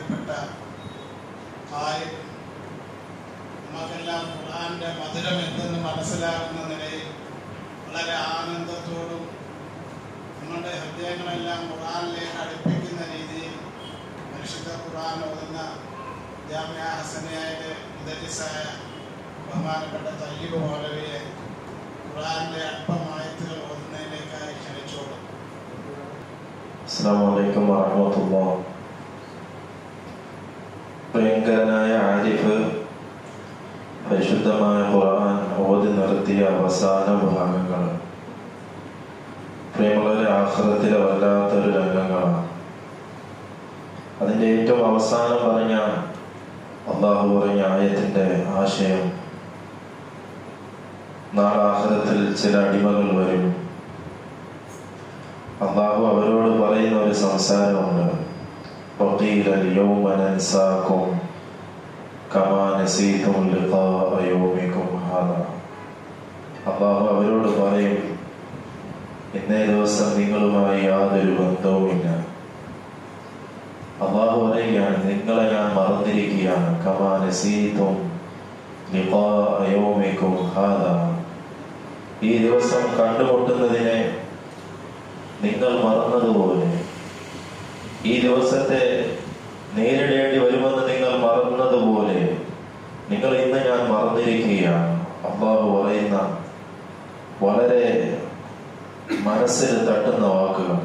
പ്രിയപ്പെട്ട കാര്യം നമുക്കെല്ലാം ഖുർആന്റെ മധുരം എന്തെന്ന് മനസ്സിലാകുന്ന നിലയിൽ വളരെ ആനന്ദത്തോടും നമ്മുടെ ഹൃദയങ്ങളെല്ലാം ഖുർആനിലേക്ക് അടുപ്പിക്കുന്ന രീതിയിൽ പരിശുദ്ധ ഖുർആൻ ഓതുന്ന ജാമ്യ ഹസനയായ മുദരിസായ ബഹുമാനപ്പെട്ട തയ്യബ് മൗലവിയെ ഖുർആന്റെ അല്പമായത്തുകൾ ഓതുന്നതിലേക്കായി ക്ഷണിച്ചോളും അസ്സാം വലൈക്കും വാഹമത്തുള്ള പ്രിയങ്കരനായ ആരിഫ് പരിശുദ്ധമായ ഖുർആൻ ഓതി നിർത്തിയ അവസാന ഭാഗങ്ങൾ പ്രിയമുള്ളവരെ ആഹ്റത്തിലെ വല്ലാത്തൊരു രംഗങ്ങളാണ് അതിൻ്റെ ഏറ്റവും അവസാനം പറഞ്ഞ അള്ളാഹു പറഞ്ഞ ആയത്തിന്റെ ആശയം നാളാഹ്റത്തിൽ ചില അടിമകൾ വരും അള്ളാഹു അവരോട് പറയുന്ന ഒരു സംസാരമുണ്ട് وقيل اليوم ننساكم كما نسيتم لقاء يومكم هذا അള്ളാഹു അവരോട് പറയും ഇന്നേ ദിവസം നിങ്ങളുമായി യാതൊരു ബന്ധവുമില്ല അള്ളാഹു പറയുകയാണ് നിങ്ങളെ ഞാൻ മറന്നിരിക്കുകയാണ് കമാ നസീതും لقاء يومكم هذا ഈ ദിവസം കണ്ടുമുട്ടുന്നതിനെ നിങ്ങൾ മറന്നതുപോലെ ഈ ദിവസത്തെ നേരിടേണ്ടി വരുമെന്ന് നിങ്ങൾ മറന്നതുപോലെ നിങ്ങൾ ഇന്ന് ഞാൻ മറന്നിരിക്കുകയാണ് അള്ളാഹു പറയുന്ന വളരെ മനസ്സിൽ തട്ടുന്ന വാക്കുകൾ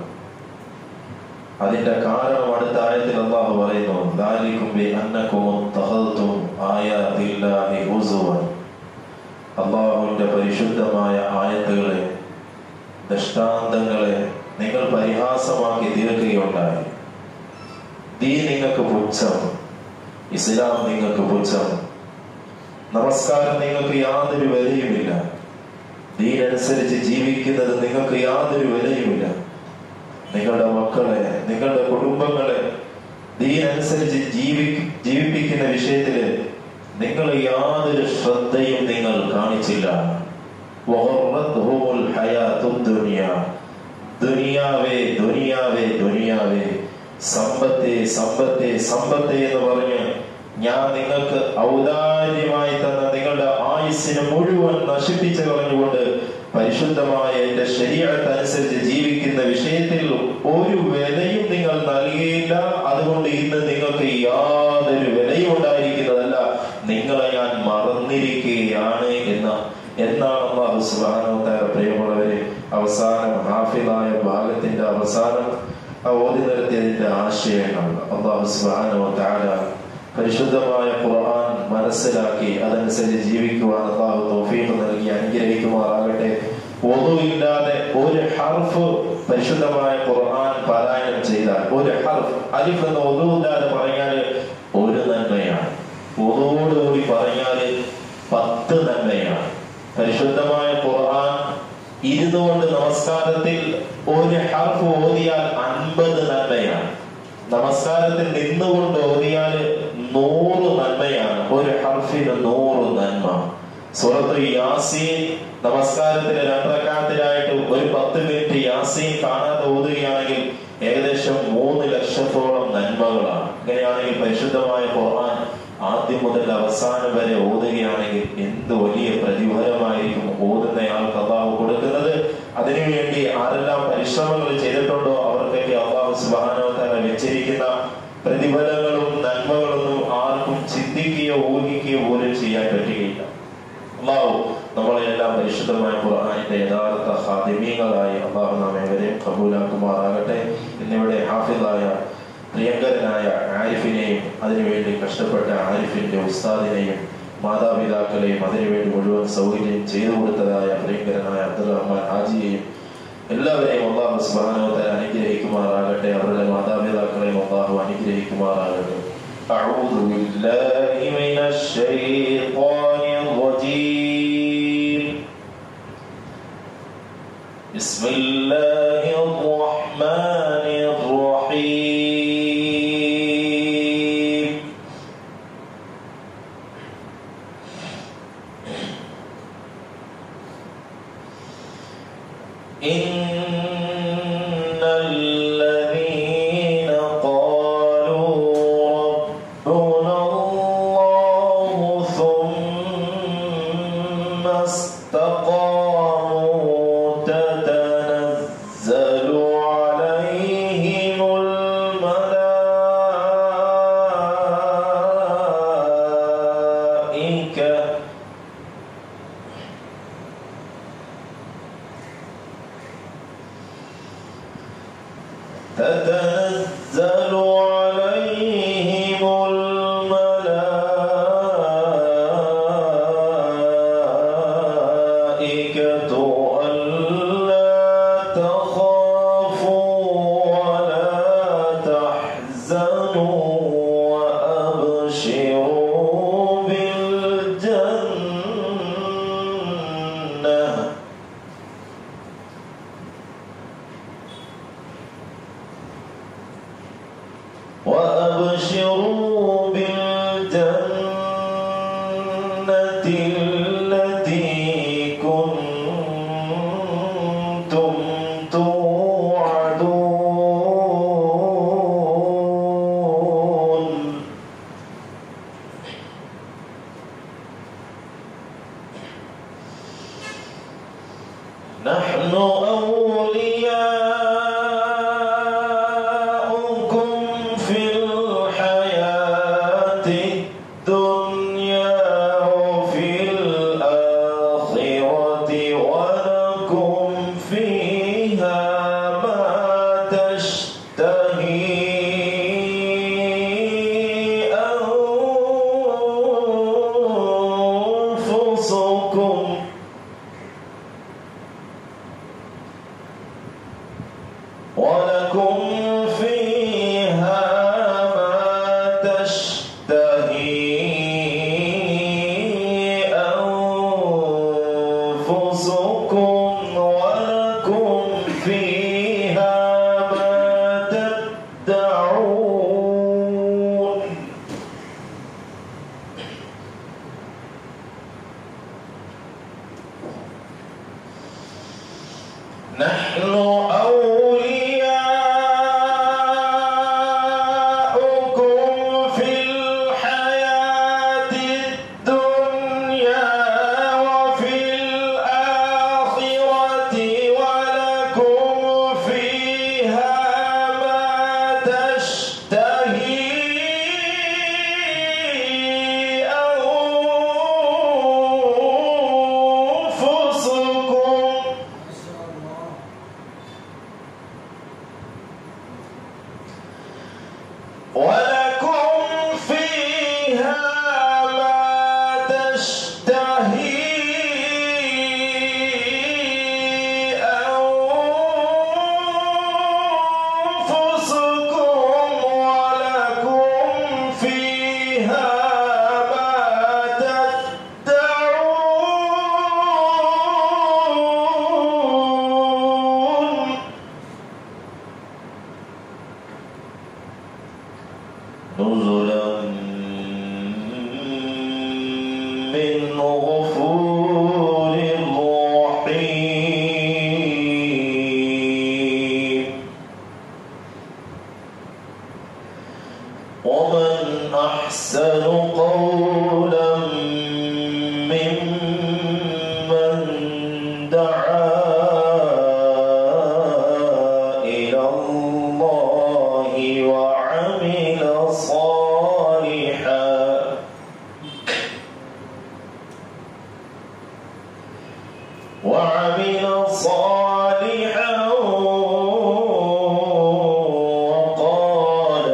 അതിന്റെ കാരണം അടുത്ത ആയത്തിൽ അള്ളാഹു പറയുന്നു ദാലിക്കും ബി അന്നക്കും തഹൽത്തും ആയാതില്ലാഹി ഹുസുവൻ അള്ളാഹുവിന്റെ പരിശുദ്ധമായ ആയത്തുകളെ ദൃഷ്ടാന്തങ്ങളെ നിങ്ങൾ പരിഹാസമാക്കി തീർക്കുകയുണ്ടായി ദീ നിങ്ങൾക്ക് പുച്ഛം ഇസ്ലാം നിങ്ങൾക്ക് പുച്ഛം നമസ്കാരം നിങ്ങൾക്ക് യാതൊരു വിലയുമില്ല ദീനനുസരിച്ച് ജീവിക്കുന്നത് നിങ്ങൾക്ക് യാതൊരു വിലയുമില്ല നിങ്ങളുടെ മക്കളെ നിങ്ങളുടെ കുടുംബങ്ങളെ ദീനനുസരിച്ച് ജീവി ജീവിപ്പിക്കുന്ന വിഷയത്തില് നിങ്ങൾ യാതൊരു ശ്രദ്ധയും നിങ്ങൾ കാണിച്ചില്ല വഗറത്ഹുമുൽ ഹയാത്തുദ് ദുനിയ ദുനിയാവേ ദുനിയാവേ ദുനിയാവേ സമ്പത്തെ സമ്പത്തെ സമ്പത്തെ എന്ന് പറഞ്ഞ് ഞാൻ നിങ്ങൾക്ക് ഔദാര്യമായി തന്ന നിങ്ങളുടെ ആയുസ്സിനെ മുഴുവൻ നശിപ്പിച്ചു കളഞ്ഞുകൊണ്ട് പരിശുദ്ധമായ എന്റെ ശരീരത്തെ അനുസരിച്ച് ജീവിക്കുന്ന വിഷയത്തിൽ ഒരു വിലയും നിങ്ങൾ നൽകിയില്ല അതുകൊണ്ട് ഇന്ന് നിങ്ങൾക്ക് യാതൊരു വിലയും ഉണ്ടായിരിക്കുന്നതല്ല നിങ്ങളെ ഞാൻ മറന്നിരിക്കുകയാണ് എന്ന എന്നാണ് അള്ളാഹു സുബാനോത്താര പ്രിയമുള്ളവരെ അവസാനം ഹാഫിലായ ഭാഗത്തിന്റെ അവസാനം ആ ഓതി നിർത്തിയതിന്റെ ആശയങ്ങൾ അള്ളാഹു സുബാനോത്താര പരിശുദ്ധമായ ഖുർആൻ മനസ്സിലാക്കി അതനുസരിച്ച് ജീവിക്കുവാൻ അള്ളാഹു തൗഫീഖ് നൽകി അനുഗ്രഹിക്കുമാറാകട്ടെ ഒന്നുമില്ലാതെ ഒരു ഹർഫ് പരിശുദ്ധമായ ഖുർആൻ പാരായണം ചെയ്താൽ ഒരു ഹർഫ് അലിഫ് എന്ന് ഒന്നുമില്ലാതെ പറഞ്ഞാൽ ഒരു നന്മയാണ് ഒന്നുകൂടി പറഞ്ഞാൽ പത്ത് നന്മയാണ് പരിശുദ്ധമായ ഖുർആൻ ഇരുന്നുകൊണ്ട് നമസ്കാരത്തിൽ ഒരു ഹർഫ് ഓതിയാൽ അൻപത് നന്മയാണ് നമസ്കാരത്തിൽ നിന്നുകൊണ്ട് ഓതിയാൽ നൂറ് നന്മയാണ് ഒരു ഹർഫിന് നൂറ് നന്മ സൂറത്ത് യാസീൻ നമസ്കാരത്തിന് രണ്ടരക്കാലത്തിലായിട്ട് ഒരു പത്ത് മിനിറ്റ് യാസീൻ കാണാതെ ഓതുകയാണെങ്കിൽ ഏകദേശം മൂന്ന് ലക്ഷത്തോളം നന്മകളാണ് ഇങ്ങനെയാണെങ്കിൽ പരിശുദ്ധമായ ഖുർആൻ ആദ്യം മുതൽ അവസാനം വരെ ഓതുകയാണെങ്കിൽ എന്ത് വലിയ പ്രതിഫലമായിരിക്കും ഓതുന്നയാൾക്ക് അള്ളാഹു കൊടുക്കുന്നത് അതിനുവേണ്ടി ആരെല്ലാം പരിശ്രമങ്ങൾ ചെയ്തിട്ടുണ്ടോ അവർക്കൊക്കെ അള്ളാഹു സുബാനോത്താര വെച്ചിരിക്കുന്ന പ്രതിഫലങ്ങളും നന്മകളൊന്നും ആർക്കും ചിന്തിക്കുകയോ ഊഹിക്കുകയോ പോലും ചെയ്യാൻ പറ്റുകയില്ല അള്ളാഹു നമ്മളെല്ലാം പരിശുദ്ധമായ ഖുർആാനിന്റെ യഥാർത്ഥ ഹാദിമീങ്ങളായി അള്ളാഹു നാം ഏവരെയും കബൂലാക്കുമാറാകട്ടെ എന്നിവിടെ ഹാഫിദായ പ്രിയങ്കരനായ ആരിഫിനെയും അതിനുവേണ്ടി കഷ്ടപ്പെട്ട ആരിഫിന്റെ ഉസ്താദിനെയും മാതാപിതാക്കളെയും അതിനുവേണ്ടി മുഴുവൻ സൗകര്യം ചെയ്തു കൊടുത്തതായ പ്രിയങ്കരനായ അബ്ദുൽ റഹ്മാൻ ഹാജിയെയും എല്ലാവരെയും അള്ളാഹു സുബാനോത്തര അനുഗ്രഹിക്കുമാറാകട്ടെ അവരുടെ മാതാപിതാക്കളെയും അള്ളാഹു അനുഗ്രഹിക്കുമാറാകട്ടെ أعوذ بالله من الشيطان الرجيم بسم الله الرحمن الرحيم إن الذين قالوا تتنزل عليهم الملائكة ألا تخافوا ولا تحزنوا وأبشروا بالجنة وأبشروا بالجنة التي كنتم توعدون نحن أولياؤكم في الحياة الدنيا وفي الآخرة ولكم فيها ما تشتهي أنفسكم ولكم فيها ما تشتهي أنفسكم ولكم فيها ما تدعون نحن أولياؤكم في الحياة الدنيا وفي الآخرة ولكم فيها ما تشتهي أنفسكم ولكم فيها ما تشتهي أنفسكم ولكم فيها ما تدعون نزلا من غفور رحيم ومن أحسن قولا ممن دعا إلى الله وعمل صالحا وعمل صالحا وقال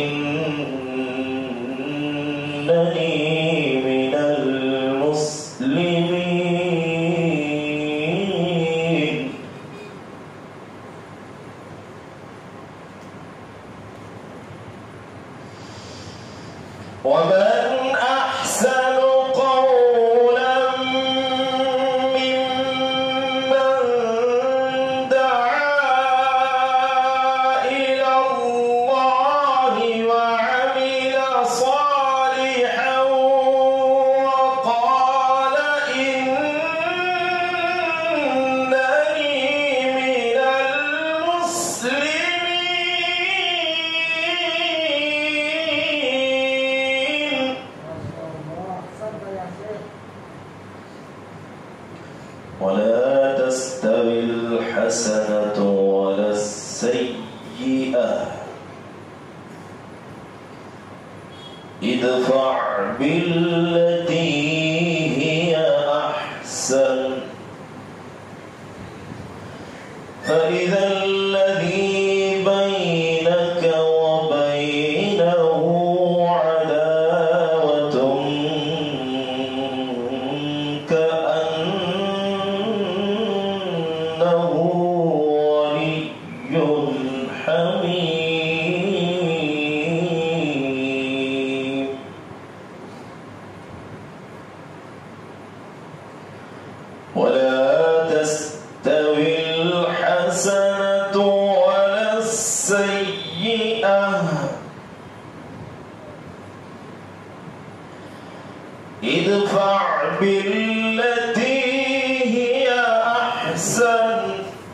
إنني من المسلمين ومن أحسن قولا ممن دعا إلى الله وعمل صالحا وقال إنني من المسلمين ولا تستوي الحسنة ولا السيئة ادفع بالتي هي أحسن فإذا الذي بينك سيئة ادفع بالتي هي أحسن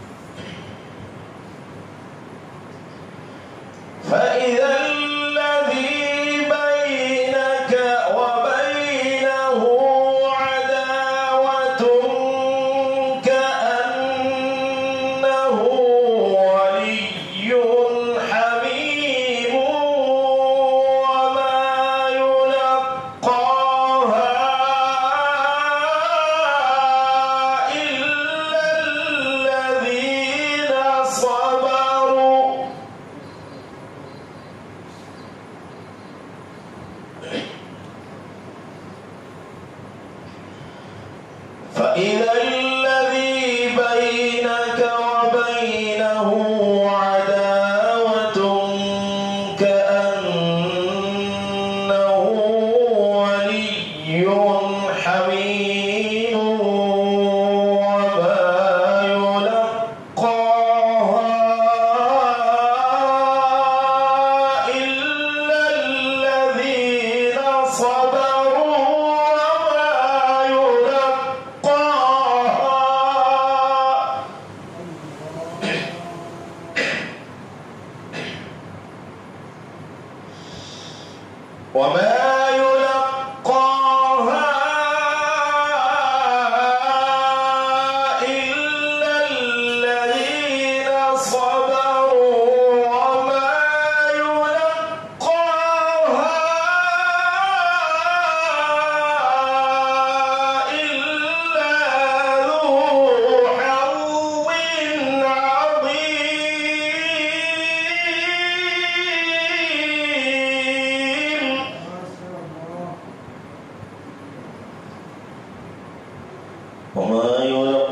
فإذا الذي بينك وبينه عداوة كأنه ولي حميم وما يلقاها إلا الذين صبروا فإذا الذي بينك وبينه عداوة كأنه ولي حميم وما يلقاها إلا الذين صبروا وما يلقاها وما يلقاها إلا الذين صبروا وما يلقاها إلا ذو حظ عظيم وما يلقاها